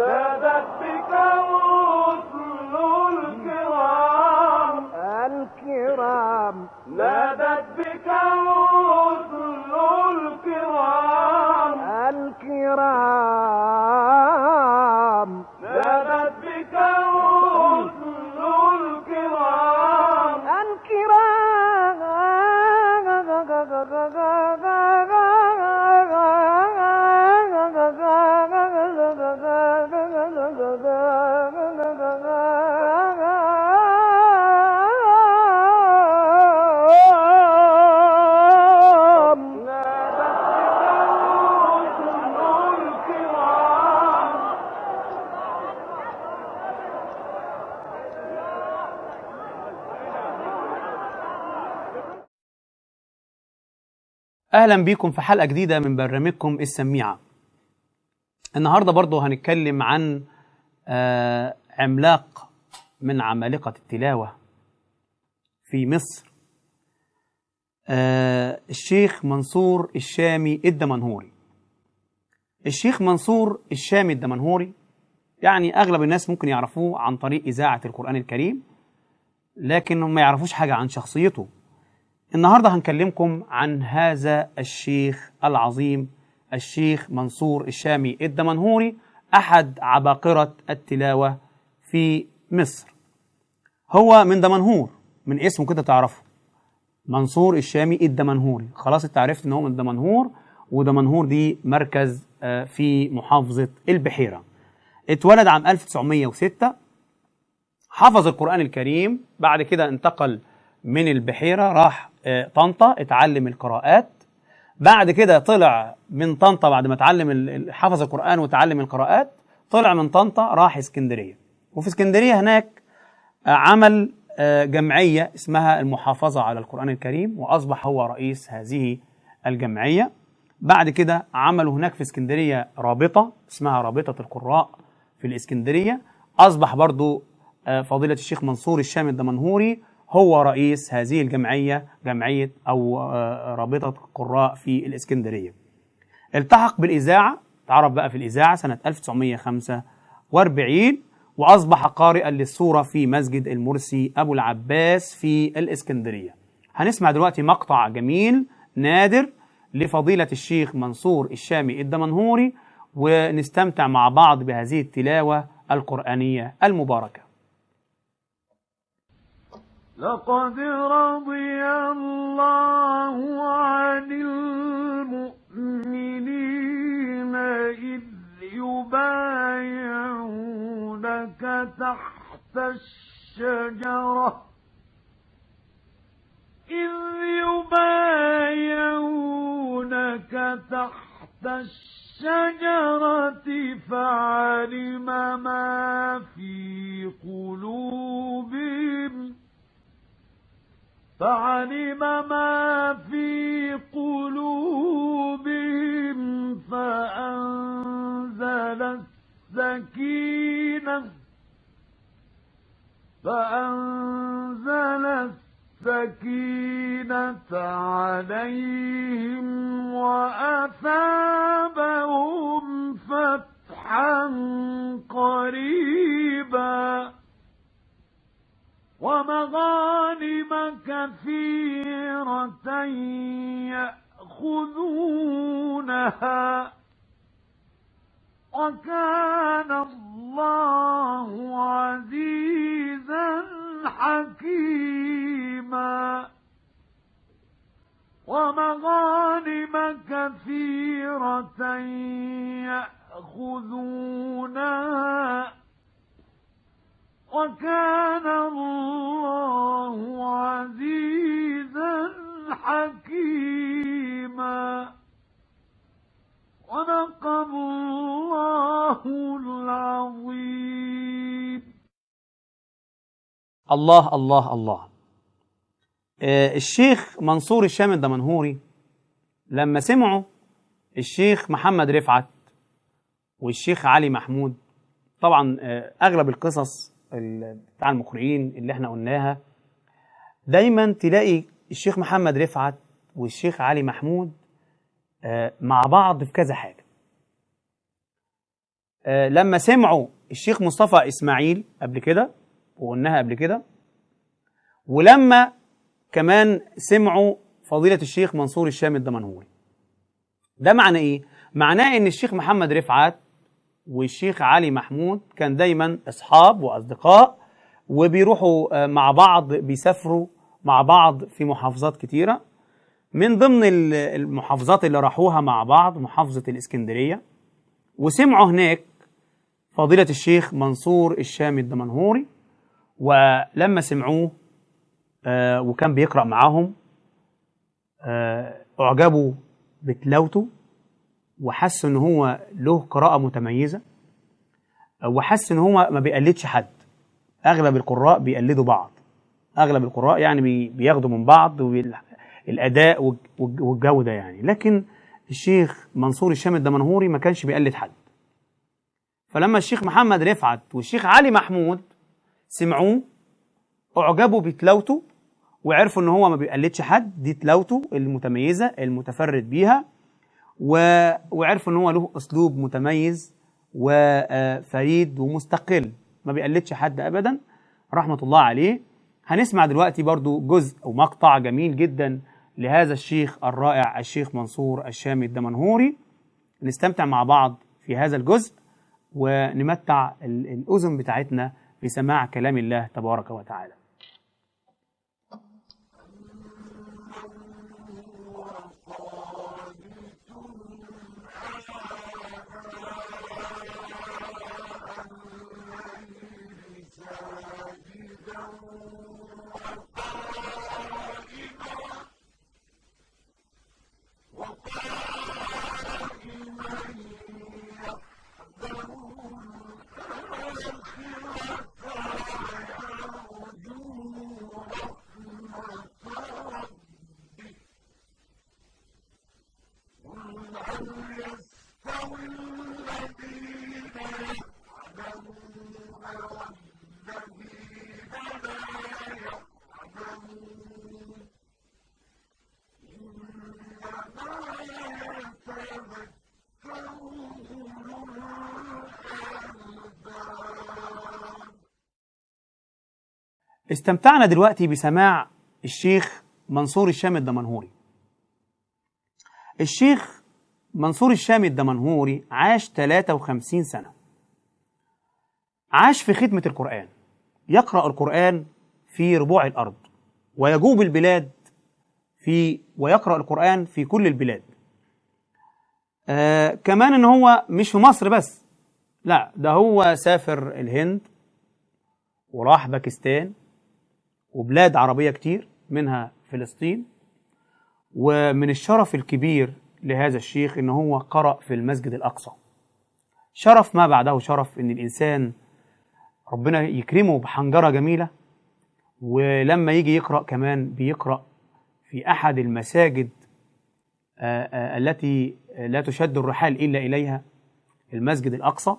نادت بك الرسل الكرام الكرام نادت بك الرسل الكرام الكرام نادت بك الرسل الكرام الكرام نادت بك الرسل الكرام اهلا بيكم في حلقه جديده من برنامجكم السميعه النهارده برضو هنتكلم عن آه، عملاق من عمالقه التلاوه في مصر آه، الشيخ منصور الشامي الدمنهوري الشيخ منصور الشامي الدمنهوري يعني اغلب الناس ممكن يعرفوه عن طريق اذاعه القران الكريم لكن ما يعرفوش حاجه عن شخصيته النهارده هنكلمكم عن هذا الشيخ العظيم الشيخ منصور الشامي الدمنهوري احد عباقره التلاوه في مصر. هو من دمنهور من اسمه كده تعرفه. منصور الشامي الدمنهوري، خلاص انت عرفت ان هو من دمنهور ودمنهور دي مركز آه، في محافظه البحيره. اتولد عام 1906 حفظ القرآن الكريم بعد كده انتقل من البحيرة راح آه، طنطا اتعلم القراءات بعد كده طلع من طنطا بعد ما اتعلم ال- ال- حفظ القرآن وتعلم القراءات طلع من طنطا راح اسكندرية وفي اسكندرية هناك آه، عمل آه، جمعية اسمها المحافظة على القرآن الكريم وأصبح هو رئيس هذه الجمعية بعد كده عملوا هناك في اسكندرية رابطة اسمها رابطة القراء في الإسكندرية أصبح برضو آه، فضيلة الشيخ منصور الشامي الدمنهوري هو رئيس هذه الجمعية جمعية أو آه، رابطة القراء في الإسكندرية التحق بالإذاعة تعرف بقى في الإذاعة سنة 1945 وأصبح قارئا للسورة في مسجد المرسي أبو العباس في الإسكندرية هنسمع دلوقتي مقطع جميل نادر لفضيلة الشيخ منصور الشامي الدمنهوري ونستمتع مع بعض بهذه التلاوة القرآنية المباركة لقد رضي الله عن المؤمنين إذ يبايعونك تحت الشجرة إذ يبايعونك تحت الشجرة فعلم ما في قلوبهم فعلم ما في قلوبهم فأنزل السكينة فأنزل السكينة عليهم وأثابهم فتحا قريبا ومغانم كثيرة يأخذونها وكان الله عزيزا حكيما ومغانم كثيرة يأخذونها وكان الله عزيزا حكيما صدق الله العظيم الله الله الله آه، الشيخ منصور الشامي الدمنهوري لما سمعوا الشيخ محمد رفعت والشيخ علي محمود طبعا آه، اغلب القصص ال- بتاع المقرئين اللي احنا قلناها دايما تلاقي الشيخ محمد رفعت والشيخ علي محمود آه، مع بعض في كذا حاجه آه، لما سمعوا الشيخ مصطفى إسماعيل قبل كده وقلناها قبل كده ولما كمان سمعوا فضيلة الشيخ منصور الشام الدمنهوري ده معنى إيه؟ معناه إن الشيخ محمد رفعت والشيخ علي محمود كان دايما أصحاب وأصدقاء وبيروحوا آه، مع بعض بيسافروا مع بعض في محافظات كتيرة من ضمن ال- المحافظات اللي راحوها مع بعض محافظة الإسكندرية وسمعوا هناك فضيلة الشيخ منصور الشامي الدمنهوري ولما سمعوه آه، وكان بيقرأ معاهم آه، أعجبوا بتلاوته وحسوا إن هو له قراءة متميزة آه، وحس إن هو ما بيقلدش حد أغلب القراء بيقلدوا بعض أغلب القراء يعني بي- بياخدوا من بعض وبال- الأداء والج- والج- والجودة يعني لكن الشيخ منصور الشام الدمنهوري ما كانش بيقلد حد فلما الشيخ محمد رفعت والشيخ علي محمود سمعوه اعجبوا بتلاوته وعرفوا ان هو ما بيقلدش حد دي تلاوته المتميزه المتفرد بيها و... وعرفوا ان هو له اسلوب متميز وفريد ومستقل ما بيقلدش حد ابدا رحمه الله عليه هنسمع دلوقتي برضو جزء او مقطع جميل جدا لهذا الشيخ الرائع الشيخ منصور الشامي الدمنهوري نستمتع مع بعض في هذا الجزء ونمتع ال- الأذن بتاعتنا بسماع كلام الله تبارك وتعالى استمتعنا دلوقتي بسماع الشيخ منصور الشامي الدمنهوري الشيخ منصور الشامي الدمنهوري عاش 53 سنة عاش في خدمة القرآن يقرأ القرآن في ربوع الأرض ويجوب البلاد في ويقرأ القرآن في كل البلاد آه كمان ان هو مش في مصر بس لا ده هو سافر الهند وراح باكستان وبلاد عربية كتير منها فلسطين ومن الشرف الكبير لهذا الشيخ ان هو قرأ في المسجد الأقصى شرف ما بعده شرف ان الإنسان ربنا يكرمه بحنجرة جميلة ولما يجي يقرأ كمان بيقرأ في أحد المساجد آه، آه، التي لا تشد الرحال إلا إليها المسجد الأقصى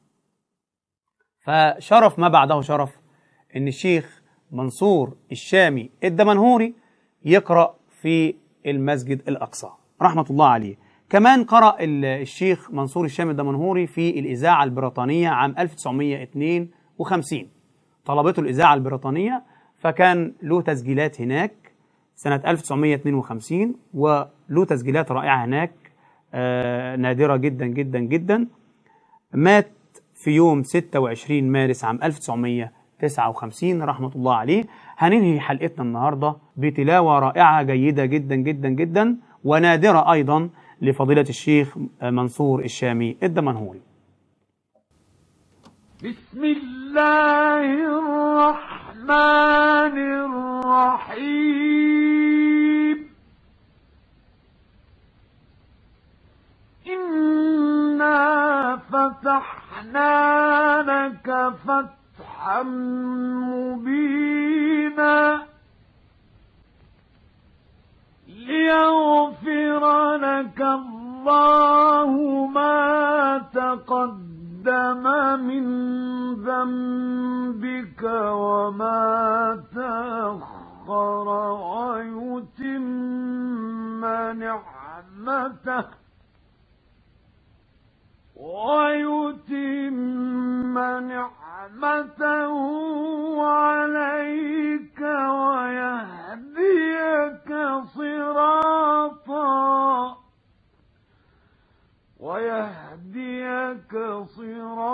فشرف ما بعده شرف ان الشيخ منصور الشامي الدمنهوري يقرأ في المسجد الأقصى رحمة الله عليه كمان قرأ ال- الشيخ منصور الشامي الدمنهوري في الإذاعة البريطانية عام 1952 طلبته الإذاعة البريطانية فكان له تسجيلات هناك سنة 1952 وله تسجيلات رائعة هناك آه، نادرة جدا جدا جدا مات في يوم 26 مارس عام 1959 رحمة الله عليه هننهي حلقتنا النهاردة بتلاوة رائعة جيدة جدا جدا جدا ونادرة أيضا لفضيلة الشيخ منصور الشامي الدمنهوري بسم الله الرحمن الرحيم إنا فتحنا لك فتحا مبينا ليغفر لك الله ما تقدم من ذنبك وما تأخر ويتم نعمته ويتم نعمته عليك ويهديك صراطا ويهديك صراطا